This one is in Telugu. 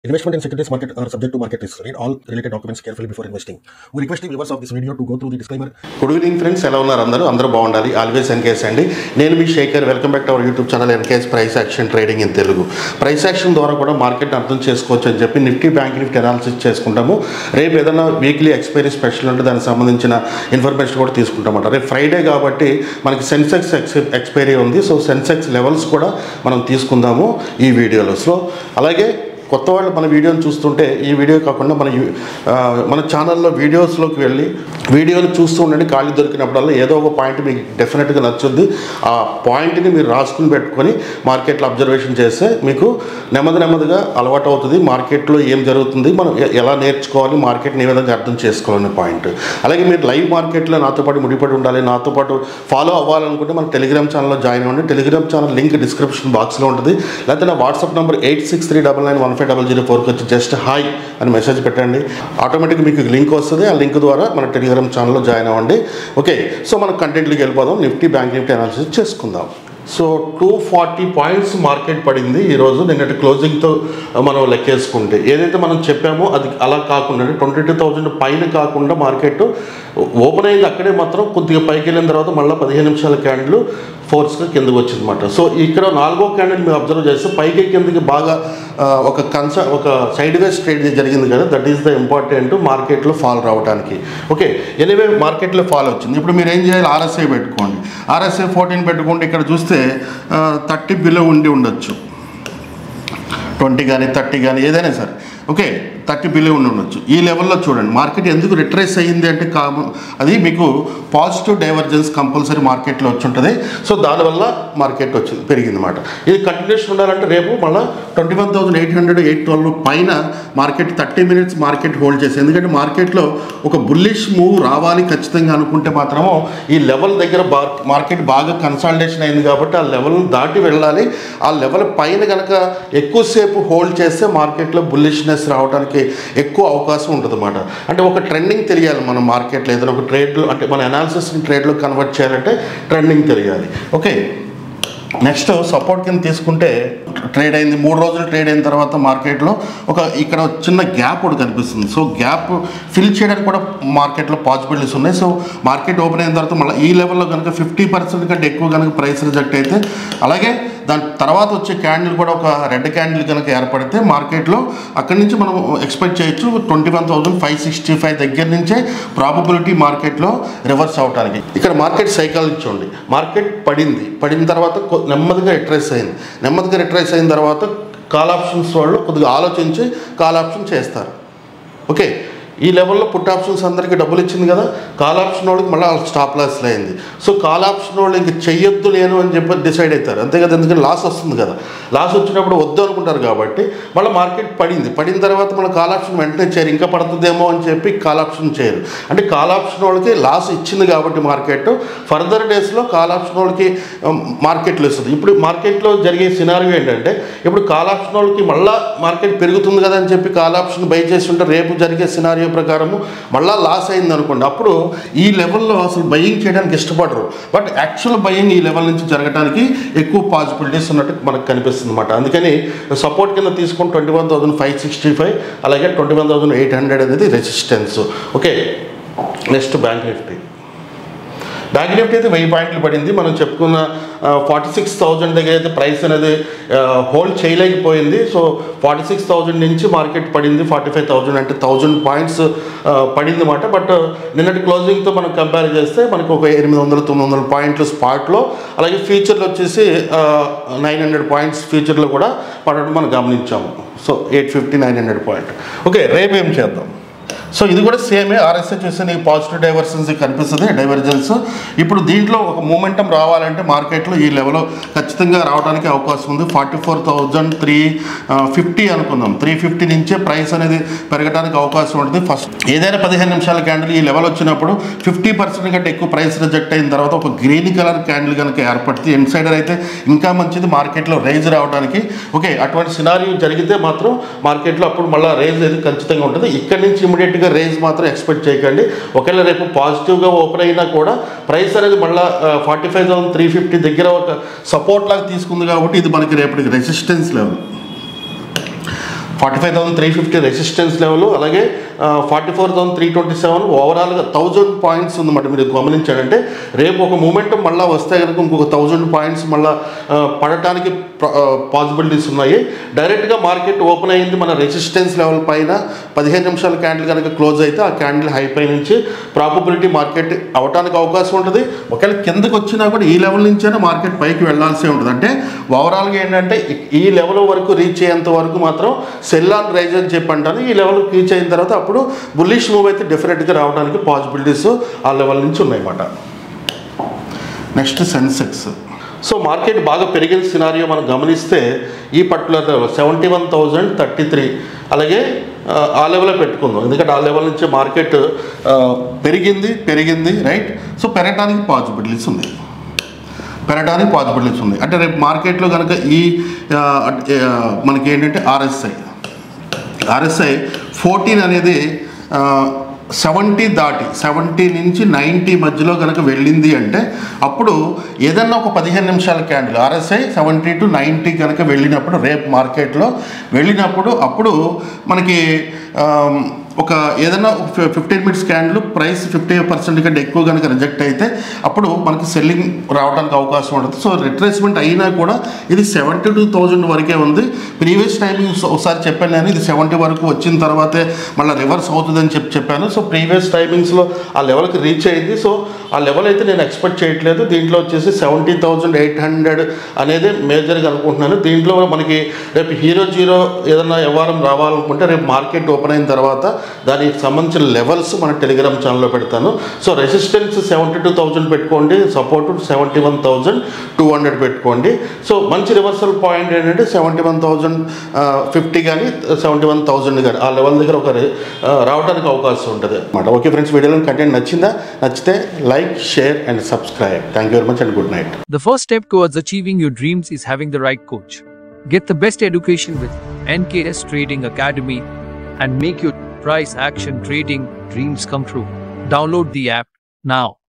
Investment in securities market are subject to market risks. Read all related documents carefully before investing. We request the viewers of this video to go through the disclaimer. Good evening friends ఎలా ఉన్నారు అందరూ అందరూ బాగుండాలి ఆల్వేస్ ఎన్కేఎస్ అండి నేను మీ Shekhar welcome back to our YouTube channel NKS price action trading in Telugu price action ద్వారా కూడా మార్కెట్ అర్థం చేసుకోవచ్చు అని చెప్పి నిఫ్టీ బ్యాంక్ నిఫ్టీ అనాలిసిస్ చేసుకుంటాము రేపు ఏదైనా వీక్లీ ఎక్స్పైరీ స్పెషల్ ఉంటే దానికి సంబంధించిన ఇన్ఫర్మేషన్ కూడా తీసుకుంటామట రేపు ఫ్రైడే కాబట్టి మనకి సెన్సెక్స్ ఎక్స్ ఎక్స్పైరీ ఉంది సో సెన్సెక్స్ లెవెల్స్ కూడా మనం తీసుకుందాము ఈ వీడియోలో సో అలాగే కొత్త వాళ్ళు మన వీడియోని చూస్తుంటే ఈ వీడియో కాకుండా మన యూ- ఆ, మన ఛానల్లో వీడియోస్లోకి వెళ్ళి వీడియోని చూస్తూ ఉండండి ఖాళీ దొరికినప్పుడల్లా ఏదో ఒక పాయింట్ మీకు డెఫినెట్గా నచ్చుద్ది ఆ పాయింట్ని మీరు రాసుకుని పెట్టుకొని మార్కెట్లో అబ్జర్వేషన్ చేస్తే మీకు నెమ్మది నెమ్మదిగా అలవాటు అవుతుంది మార్కెట్లో ఏం జరుగుతుంది మనం ఎ- ఎలా నేర్చుకోవాలి మార్కెట్ని ఏ విధంగా అర్థం చేసుకోవాలనే పాయింట్ అలాగే మీరు లైవ్ మార్కెట్లో నాతో పాటు ముడిపడి ఉండాలి నాతో పాటు ఫాలో అవ్వాలనుకుంటే మన టెలిగ్రామ్ ఛానల్లో జాయిన్ అవ్వండి టెలిగ్రామ్ ఛానల్ లింక్ డిస్క్రిప్షన్ బాక్స్లో ఉంటుంది లేకపోతే నా WhatsApp number eight six three double nine one five double zero ఫోర్కి వచ్చి జస్ట్ హాయ్ అని మెసేజ్ పెట్టండి ఆటోమేటిక్గా మీకు లింక్ వస్తుంది ఆ లింక్ ద్వారా మన టెలిగ్రామ్ ఛానల్లో జాయిన్ అవ్వండి ఓకే సో మన కంటెంట్లోకి వెళ్ళిపోదాం నిఫ్టీ బ్యాంక్ నిఫ్టీ అనాలిసిస్ చేసుకుందాం so two forty points market పడింది ఈరోజు నిన్నటి క్లోజింగ్తో మనం లెక్కేసుకుంటే ఏదైతే మనం చెప్పామో అది అలా కాకుండా ట్వంటీ టూ థౌజండ్ పైన కాకుండా మార్కెట్ ఓపెన్ అయింది అక్కడే మాత్రం కొద్దిగా పైకి వెళ్ళిన తర్వాత మళ్ళీ పదిహేను నిమిషాల క్యాండిల్ ఫోర్స్గా కిందకు వచ్చింది అనమాట సో ఇక్కడ నాలుగో క్యాండిల్ మీరు అబ్జర్వ్ చేస్తే పైకి కిందకి బాగా ఆ, ఒక కన్స ఒక సైడ్ వేస్ ట్రేడ్ జరిగింది కదా దట్ ఈస్ ద ఇంపార్టెంట్ మార్కెట్లో ఫాల్ రావడానికి ఓకే ఎనివే మార్కెట్లో ఫాల్ వచ్చింది ఇప్పుడు మీరు ఏం చేయాలి ఆర్ఎస్ఐ పెట్టుకోండి ఆర్ఎస్ఐ ఫోర్టీన్ పెట్టుకుంటే ఇక్కడ చూస్తే థర్టీ బిలో ఉండి ఉండొచ్చు ట్వంటీ కానీ థర్టీ కానీ ఏదైనా సరే ఓకే థర్టీ బిలియన్ ఉండి ఉండొచ్చు ఈ లెవెల్లో చూడండి మార్కెట్ ఎందుకు రిట్రేస్ అయ్యింది అంటే కామ అది మీకు పాజిటివ్ డైవర్జెన్స్ కంపల్సరీ మార్కెట్లో వచ్చి ఉంటుంది సో దానివల్ల మార్కెట్ వచ్చింది పెరిగింది అనమాట ఇది కంటిన్యూషన్ ఉండాలంటే రేపు మళ్ళీ twenty one thousand eight hundred eight twelve పైన market thirty minutes market hold చేసి ఎందుకంటే మార్కెట్లో ఒక బుల్లిష్ మూవ్ రావాలి ఖచ్చితంగా అనుకుంటే మాత్రము ఈ లెవెల్ దగ్గర బా మార్కెట్ బాగా కన్సాలిడేషన్ అయింది కాబట్టి ఆ లెవెల్ దాటి వెళ్ళాలి ఆ లెవెల్ పైన కనుక ఎక్కువసేపు హోల్డ్ చేస్తే మార్కెట్లో బుల్లిష్నెస్ రావడానికి ఎక్కువ అవకాశం ఉంటుంది అన్నమాట అంటే ఒక ట్రెండింగ్ తెలియాలి మనం మార్కెట్లో ఏదైనా ఒక ట్రేడ్లో అంటే మన అనాలిసిస్ని ట్రేడ్లో కన్వర్ట్ చేయాలంటే ట్రెండింగ్ తెలియాలి ఓకే నెక్స్ట్ సపోర్ట్ కింద తీసుకుంటే ట్రేడ్ అయింది మూడు రోజులు ట్రేడ్ అయిన తర్వాత మార్కెట్లో ఒక ఇక్కడ చిన్న గ్యాప్ ఒకటి కనిపిస్తుంది సో గ్యాప్ ఫిల్ చేయడానికి కూడా మార్కెట్లో పాసిబిలిటీస్ ఉన్నాయి సో మార్కెట్ ఓపెన్ అయిన తర్వాత మళ్ళీ ఈ లెవెల్లో కనుక ఫిఫ్టీ పర్సెంట్ కంటే ఎక్కువ కనుక ప్రైస్ రిజెక్ట్ అయితే అలాగే దాని తర్వాత వచ్చే క్యాండిల్ కూడా ఒక రెడ్ క్యాండిల్ కనుక ఏర్పడితే మార్కెట్లో అక్కడి నుంచి మనం ఎక్స్పెక్ట్ చేయొచ్చు twenty one thousand five sixty five దగ్గర నుంచే ప్రాబబిలిటీ మార్కెట్లో రివర్స్ అవడానికి ఇక్కడ మార్కెట్ సైకాలజీ చూడండి మార్కెట్ పడింది పడిన తర్వాత కొ- నెమ్మదిగా రిట్రేస్ అయింది నెమ్మదిగా రిట్రేస్ అయిన తర్వాత కాల్ ఆప్షన్స్ వాళ్ళు కొద్దిగా ఆలోచించి కాల్ ఆప్షన్ చేస్తారు ఓకే ఈ లెవెల్లో పుట్ ఆప్షన్స్ అందరికీ డబ్బులు ఇచ్చింది కదా కాల్ ఆప్షన్ వాళ్ళకి మళ్ళీ స్టాప్ లాస్లో అయింది సో కాల్ ఆప్షన్ వాళ్ళు ఇంక చెయ్యొద్దు నేను అని చెప్పి డిసైడ్ అవుతారు అంతే కదా ఎందుకంటే లాస్ వస్తుంది కదా లాస్ వచ్చినప్పుడు వద్దు అనుకుంటారు కాబట్టి మళ్ళీ మార్కెట్ పడింది పడిన తర్వాత మళ్ళీ కాల్ ఆప్షన్ వెంటనే చేయరు ఇంకా పడుతుందేమో అని చెప్పి కాల్ ఆప్షన్ చేయరు అంటే కాల్ ఆప్షన్ వాళ్ళకి లాస్ ఇచ్చింది కాబట్టి మార్కెట్ ఫర్దర్ డేస్లో కాల్ ఆప్షన్ వాళ్ళకి మార్కెట్లో ఇస్తుంది ఇప్పుడు మార్కెట్లో జరిగే సినారియో ఏంటంటే ఇప్పుడు కాల్ ఆప్షన్ వాళ్ళకి మళ్ళీ మార్కెట్ పెరుగుతుంది కదా అని చెప్పి కాల్ ఆప్షన్ బై చేసి ఉంటే రేపు జరిగే సినారియో ప్రకారము మళ్ళీ లాస్ అయింది అనుకోండి అప్పుడు ఈ లెవెల్లో అసలు బయింగ్ చేయడానికి ఇష్టపడరు బట్ యాక్చువల్ బయింగ్ ఈ లెవెల్ నుంచి జరగడానికి ఎక్కువ పాసిబిలిటీస్ ఉన్నట్టు మనకు కనిపిస్తుంది అనమాట అందుకని సపోర్ట్ కింద తీసుకుని twenty one thousand five sixty five అలాగే twenty one thousand eight hundred అనేది resistance okay next Bank Nifty Bank Nifty అయితే వెయ్యి పాయింట్లు పడింది మనం చెప్పుకున్న ఫార్టీ సిక్స్ థౌజండ్ దగ్గర అయితే ప్రైస్ అనేది హోల్డ్ చేయలేకపోయింది సో ఫార్టీ సిక్స్ థౌజండ్ నుంచి మార్కెట్ పడింది ఫార్టీ ఫైవ్ థౌజండ్ అంటే థౌజండ్ పాయింట్స్ పడింది అనమాట బట్ నిన్నటి క్లోజింగ్తో మనం కంపేర్ చేస్తే మనకు ఒక ఎనిమిది వందల తొమ్మిది వందల పాయింట్లు స్పాట్లో అలాగే ఫ్యూచర్లో వచ్చేసి నైన్ హండ్రెడ్ పాయింట్స్ ఫ్యూచర్లో కూడా పడడం మనం గమనించాము so eight fifty nine hundred point okay రేపు ఏం చేద్దాం సో ఇది కూడా సేమే ఆర్ఎస్ఐ చూస్తే నీకు పాజిటివ్ డైవర్సన్స్ కనిపిస్తుంది డైవర్జెన్స్ ఇప్పుడు దీంట్లో ఒక మూమెంటం రావాలంటే మార్కెట్లో ఈ లెవెల్లో ఖచ్చితంగా రావడానికి అవకాశం ఉంది forty four thousand three fifty అనుకుందాం త్రీ ఫిఫ్టీ నుంచే ప్రైస్ అనేది పెరగడానికి అవకాశం ఉంటుంది ఫస్ట్ ఏదైనా పదిహేను నిమిషాల క్యాండిల్ ఈ లెవెల్ వచ్చినప్పుడు ఫిఫ్టీ పర్సెంట్ కంటే ఎక్కువ ప్రైస్ రిజెక్ట్ అయిన తర్వాత ఒక గ్రీన్ కలర్ క్యాండిల్ కనుక ఏర్పడితే ఇన్సైడర్ అయితే ఇంకా మంచిది మార్కెట్లో రైజ్ రావడానికి ఓకే అటువంటి సినారియో జరిగితే మాత్రం మార్కెట్లో అప్పుడు మళ్ళీ రైజ్ అనేది ఖచ్చితంగా ఉంటుంది ఇక్కడ నుంచి ఇమీడియట్గా రేంజ్ మాత్రం ఎక్స్పెక్ట్ చేయకండి ఒకవేళ రేపు పాజిటివ్గా ఓపెన్ అయినా కూడా ప్రైస్ అనేది మళ్ళీ forty five thousand three fifty దగ్గర ఒక సపోర్ట్ లాగా తీసుకుంది కాబట్టి ఇది మనకి రేపటికి resistance level forty five thousand three fifty resistance level అలాగే forty four thousand three twenty seven ఓవరాల్గా థౌజండ్ పాయింట్స్ ఉందన్నమాట మీరు గమనించాడంటే రేపు ఒక మూమెంట్ మళ్ళీ వస్తే కనుక ఇంకొక థౌజండ్ పాయింట్స్ మళ్ళీ పడటానికి పాసిబిలిటీస్ ఉన్నాయి డైరెక్ట్గా మార్కెట్ ఓపెన్ అయింది మన రెసిస్టెన్స్ లెవెల్ పైన పదిహేను నిమిషాల క్యాండిల్ కనుక క్లోజ్ అయితే ఆ క్యాండిల్ హై పై నుంచి ప్రాబబిలిటీ మార్కెట్ అవడానికి అవకాశం ఉంటుంది ఒకవేళ కిందకు వచ్చినా కూడా ఈ లెవెల్ నుంచైనా మార్కెట్ పైకి వెళ్ళాల్సి ఉంటుంది అంటే ఓవరాల్గా ఏంటంటే ఈ- ఈ లెవెల్ వరకు రీచ్ అయ్యేంత వరకు మాత్రం సెల్ ఆన్ రైజ్ అని చెప్పి అంటాను ఈ లెవెల్ రీచ్ అయిన తర్వాత అప్పుడు బుల్లిష్ మూవ్ అయితే డెఫినెట్గా రావడానికి పాసిబిలిటీస్ ఆ లెవెల్ నుంచి ఉన్నాయన్నమాట నెక్స్ట్ సెన్సెక్స్ సో మార్కెట్ బాగా పెరిగిన సినారియో మనం గమనిస్తే ఈ particular level seventy one thousand thirty three అలాగే ఆ, ఆ లెవెల్లో పెట్టుకుందాం ఎందుకంటే ఆ లెవెల్ నుంచి మార్కెట్ ఆ, పెరిగింది పెరిగింది రైట్ సో పెరగడానికి పాసిబిలిటీస్ ఉన్నాయి పెరగడానికి పాసిబిలిటీస్ ఉన్నాయి అంటే రేపు మార్కెట్లో కనుక ఈ ఆ, అంటే, ఆ, మనకి ఏంటంటే ఆర్ఎస్ఐ ఆర్ఎస్ఐ ఫోర్టీన్ అనేది సెవెంటీ దాటి సెవెంటీ నుంచి నైంటీ మధ్యలో కనుక వెళ్ళింది అంటే అప్పుడు ఏదన్నా ఒక పదిహేను నిమిషాల candle RSI seventy to ninety కనుక వెళ్ళినప్పుడు రేపు మార్కెట్లో వెళ్ళినప్పుడు అప్పుడు మనకి ఆమ్, ఒక ఏదైనా fifteen minutes candle price fifty percent కంటే ఎక్కువ కనుక రిజెక్ట్ అయితే అప్పుడు మనకి సెల్లింగ్ రావడానికి అవకాశం ఉంటుంది సో రిట్రేస్మెంట్ అయినా కూడా ఇది సెవెంటీ టూ థౌజండ్ వరకే ఉంది ప్రీవియస్ టైమింగ్స్ ఒకసారి చెప్పాను నేను ఇది సెవెంటీ వరకు వచ్చిన తర్వాతే మళ్ళీ రివర్స్ అవుతుందని చెప్పి చెప్పాను సో ప్రీవియస్ టైమింగ్స్లో ఆ లెవెల్కి రీచ్ అయింది సో ఆ లెవెల్ అయితే నేను ఎక్స్పెక్ట్ చేయట్లేదు దీంట్లో వచ్చేసి సెవెంటీ థౌజండ్ ఎయిట్ హండ్రెడ్ అనేది మేజర్గా అనుకుంటున్నాను దీంట్లో మనకి రేపు హీరో జీరో ఏదైనా వ్యవహారం రావాలనుకుంటే రేపు మార్కెట్ ఓపెన్ అయిన తర్వాత దానికి సంబంధించిన లెవెల్స్ మన టెలిగ్రామ్ ఛానల్లో పెడతాను so resistance seventy two thousand పెట్టుకోండి support seventy one thousand two hundred పెట్టుకోండి సో మంచి రివర్సల్ పాయింట్ ఏంటంటే సెవెంటీ వన్ థౌజండ్ ఫిఫ్టీ కానీ సెవెంటీ వన్ థౌజండ్ కానీ ఆ లెవెల్ దగ్గర ఒక ఆ, రావడానికి అవకాశం ఉంటుంది అన్నమాట ఓకే ఫ్రెండ్స్ వీడియోలో కంటెంట్ నచ్చిందా నచ్చితే like share and subscribe thank you very much and good night The first step towards achieving your dreams is having the right coach. Get the best education with NKS Trading Academy and make your price action trading dreams come true. Download the app now.